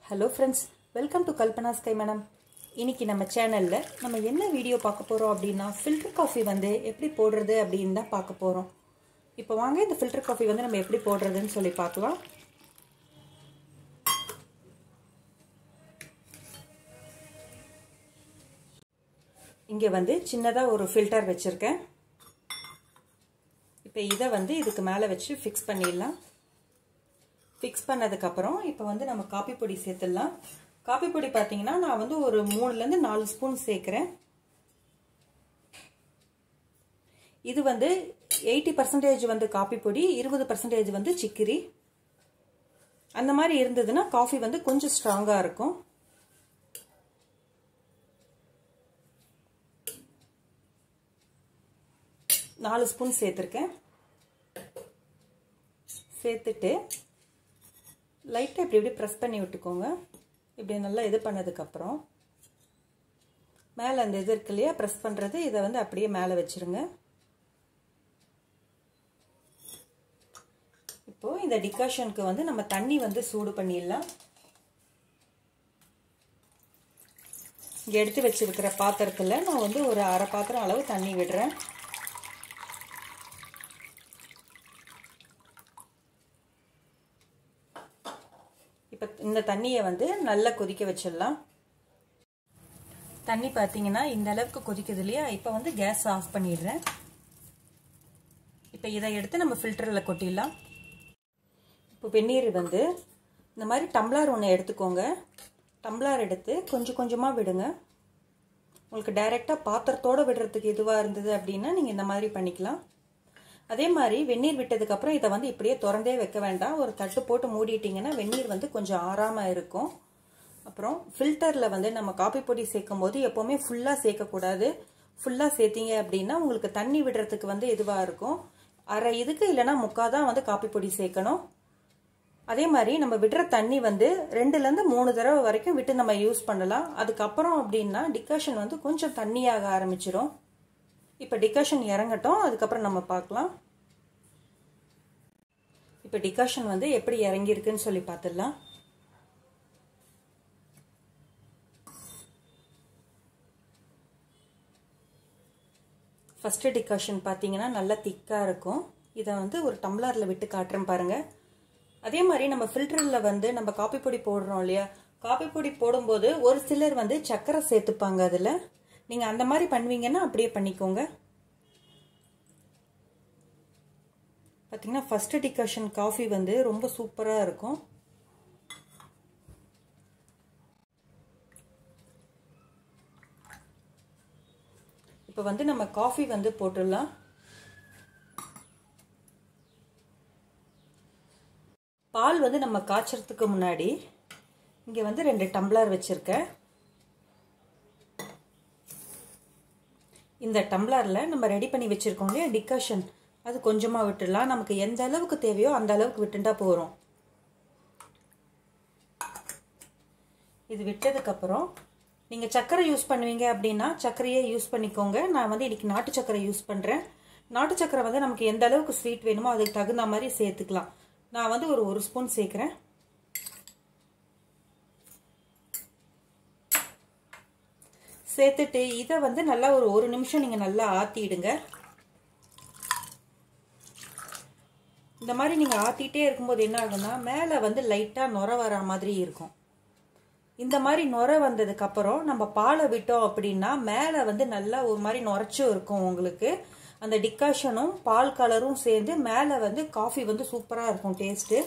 hello friends welcome to Kalpana sky madam இன்னைக்கு நம்ம சேனலில் நம்ம என்ன வீடியோ பார்க்க போகிறோம் அப்படின்னா ஃபில்டர் காஃபி வந்து எப்படி போடுறது அப்படின்னு தான் பார்க்க போகிறோம் இப்போ வாங்க இந்த ஃபில்டர் காஃபி வந்து நம்ம எப்படி போடுறதுன்னு சொல்லி பார்க்கலாம் இங்கே வந்து சின்னதாக ஒரு ஃபில்டர் வச்சுருக்கேன் இப்போ இதை வந்து இதுக்கு மேலே வச்சு ஃபிக்ஸ் பண்ணிடலாம் ஃபிக்ஸ் பண்ணதுக்கப்புறம் இப்போ வந்து நம்ம காப்பி பொடி சேர்த்துடலாம் காப்பி பொடி பார்த்தீங்கன்னா நான் வந்து ஒரு மூணுலேருந்து நாலு ஸ்பூன் சேர்க்குறேன் இது வந்து எயிட்டி பர்சன்டேஜ் வந்து காப்பி பொடி இருபது பர்சன்டேஜ் வந்து சிக்கிரி அந்த மாதிரி இருந்ததுன்னா காஃபி வந்து கொஞ்சம் ஸ்ட்ராங்காக இருக்கும் நாலு ஸ்பூன் சேர்த்துருக்கேன் சேர்த்துட்டு லைட்டாக இப்படி இப்படி ப்ரெஸ் பண்ணி விட்டுக்கோங்க இப்படி நல்லா இது பண்ணதுக்கப்புறம் மேலே அந்த இது இருக்கு இல்லையா ப்ரெஸ் பண்ணுறது இதை வந்து அப்படியே மேலே வச்சுருங்க இப்போது இந்த டிகாஷனுக்கு வந்து நம்ம தண்ணி வந்து சூடு பண்ணிடலாம் இங்கே எடுத்து வச்சிருக்கிற பாத்திரத்தில் நான் வந்து ஒரு அரை பாத்திரம் அளவு தண்ணி விடுறேன் இப்போ இந்த தண்ணியை வந்து நல்லா கொதிக்க வச்சிடலாம் தண்ணி பார்த்தீங்கன்னா இந்த அளவுக்கு கொதிக்குது இல்லையா இப்போ வந்து கேஸ் ஆஃப் பண்ணிடுறேன் இப்போ இதை எடுத்து நம்ம ஃபில்டரில் கொட்டிடலாம் இப்போ வெந்நீர் வந்து இந்த மாதிரி டம்ளார் ஒன்று எடுத்துக்கோங்க டம்ளார் எடுத்து கொஞ்சம் கொஞ்சமாக விடுங்க உங்களுக்கு டைரெக்டாக பாத்திரத்தோடு விடுறதுக்கு இதுவாக இருந்தது அப்படின்னா நீங்கள் இந்த மாதிரி பண்ணிக்கலாம் அதே மாதிரி வெந்நீர் விட்டதுக்கப்புறம் இதை வந்து இப்படியே திறந்தே வைக்க வேண்டாம் ஒரு தட்டு போட்டு மூடிட்டிங்கன்னா வெந்நீர் வந்து கொஞ்சம் ஆறாமல் இருக்கும் அப்புறம் ஃபில்டரில் வந்து நம்ம காப்பி பொடி சேர்க்கும் போது எப்போவுமே ஃபுல்லாக சேர்க்கக்கூடாது ஃபுல்லாக சேர்த்தீங்க அப்படின்னா உங்களுக்கு தண்ணி விடுறதுக்கு வந்து இதுவாக இருக்கும் அரை இதுக்கு இல்லைனா முக்கால் தான் வந்து காப்பி பொடி சேர்க்கணும் அதே மாதிரி நம்ம விடுற தண்ணி வந்து ரெண்டுலேருந்து மூணு தடவை வரைக்கும் விட்டு நம்ம யூஸ் பண்ணலாம் அதுக்கப்புறம் அப்படின்னா டிகாஷன் வந்து கொஞ்சம் தண்ணியாக ஆரம்பிச்சிடும் இப்போ டிகாஷன் இறங்கட்டும் அதுக்கப்புறம் நம்ம பார்க்கலாம் இப்போ டிகாஷன் வந்து எப்படி இறங்கியிருக்குன்னு சொல்லி பார்த்துடலாம் ஃபஸ்ட்டு டிகாஷன் பார்த்தீங்கன்னா நல்லா திக்காக இருக்கும் இதை வந்து ஒரு டம்ளரில் விட்டு காட்டுறேன் பாருங்கள் அதே மாதிரி நம்ம ஃபில்டரில் வந்து நம்ம காப்பி பொடி போடுறோம் இல்லையா காப்பி பொடி போடும்போது ஒரு சிலர் வந்து சர்க்கரை சேர்த்துப்பாங்க அதில் நீங்கள் அந்த மாதிரி பண்ணுவீங்கன்னா அப்படியே பண்ணிக்கோங்க பார்த்தீங்கன்னா ஃபஸ்ட்டு டிகாஷன் காஃபி வந்து ரொம்ப சூப்பராக இருக்கும் இப்போ வந்து நம்ம காஃபி வந்து போட்டுடலாம் பால் வந்து நம்ம காய்ச்சறதுக்கு முன்னாடி இங்கே வந்து ரெண்டு டம்ளர் வச்சுருக்கேன் இந்த டம்ளரில் நம்ம ரெடி பண்ணி வச்சுருக்கோம் இல்லையா டிகாஷன் அது கொஞ்சமாக விட்டுடலாம் நமக்கு எந்த அளவுக்கு தேவையோ அந்த அளவுக்கு விட்டுண்டா போகிறோம் இது விட்டதுக்கப்புறம் நீங்கள் சர்க்கரை யூஸ் பண்ணுவீங்க அப்படின்னா சர்க்கரையே யூஸ் பண்ணிக்கோங்க நான் வந்து இன்றைக்கி நாட்டு சர்க்கரை யூஸ் பண்ணுறேன் நாட்டு சர்க்கரை வந்து நமக்கு எந்த அளவுக்கு ஸ்வீட் வேணுமோ அதுக்கு தகுந்த மாதிரி சேர்த்துக்கலாம் நான் வந்து ஒரு ஒரு ஸ்பூன் சேர்க்குறேன் சேர்த்துட்டு இதை வந்து நல்லா ஒரு ஒரு நிமிஷம் நீங்கள் நல்லா ஆற்றிடுங்க இந்த மாதிரி நீங்கள் ஆற்றிட்டே இருக்கும்போது என்ன ஆகும்னா மேலே வந்து லைட்டாக நுர வர மாதிரி இருக்கும் இந்த மாதிரி நுர வந்ததுக்கப்புறம் நம்ம பாலை விட்டோம் அப்படின்னா மேலே வந்து நல்லா ஒரு மாதிரி நுரைச்சும் இருக்கும் உங்களுக்கு அந்த டிகாஷனும் பால் கலரும் சேர்ந்து மேலே வந்து காஃபி வந்து சூப்பராக இருக்கும் டேஸ்ட்டு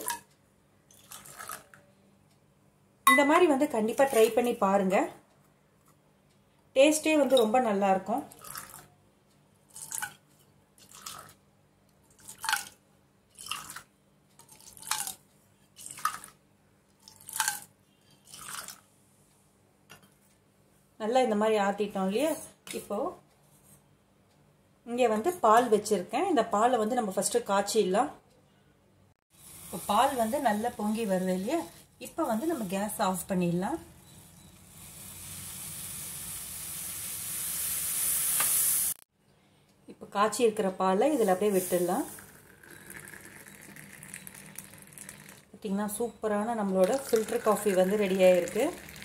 இந்த மாதிரி வந்து கண்டிப்பாக ட்ரை பண்ணி பாருங்கள் டேஸ்ட்டே வந்து ரொம்ப நல்லா இருக்கும் நல்லா இந்த மாதிரி ஆற்றிட்டோம் இல்லையா இப்போது இங்கே வந்து பால் வச்சுருக்கேன் இந்த பாலை வந்து நம்ம ஃபஸ்ட்டு காய்ச்சிடலாம் இப்போ பால் வந்து நல்லா பொங்கி வருது இல்லையா இப்போ வந்து நம்ம கேஸ் ஆஃப் பண்ணிடலாம் இப்போ காய்ச்சி இருக்கிற பாலை இதில் அப்படியே விட்டுடலாம் பார்த்திங்கன்னா சூப்பரான நம்மளோட ஃபில்டர் காஃபி வந்து ரெடி ஆகிருக்கு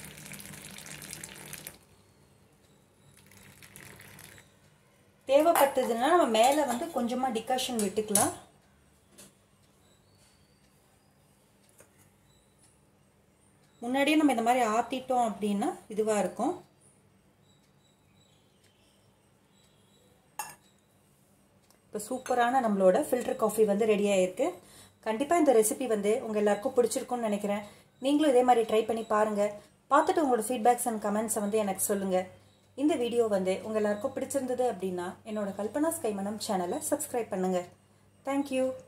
தேவைப்பட்டதுன்னா நம்ம மேலே வந்து கொஞ்சமாக டிகாஷன் விட்டுக்கலாம் முன்னாடியே நம்ம இந்த மாதிரி ஆற்றிட்டோம் அப்படின்னா இதுவாக இருக்கும் இப்போ சூப்பரான நம்மளோட ஃபில்டர் காஃபி வந்து ரெடி ஆகிருக்கு கண்டிப்பாக இந்த ரெசிபி வந்து உங்கள் எல்லாருக்கும் பிடிச்சிருக்கும்னு நினைக்கிறேன் நீங்களும் இதே மாதிரி ட்ரை பண்ணி பாருங்கள் பார்த்துட்டு உங்களோட ஃபீட்பேக்ஸ் அண்ட் கமெண்ட்ஸை வந்து எனக்கு சொல்லுங்கள் இந்த வீடியோ வந்து உங்கள் எல்லாருக்கும் பிடிச்சிருந்தது அப்படின்னா என்னோட கல்பனா ஸ்கைமனம் சேனலை சப்ஸ்கிரைப் பண்ணுங்கள் தேங்க்யூ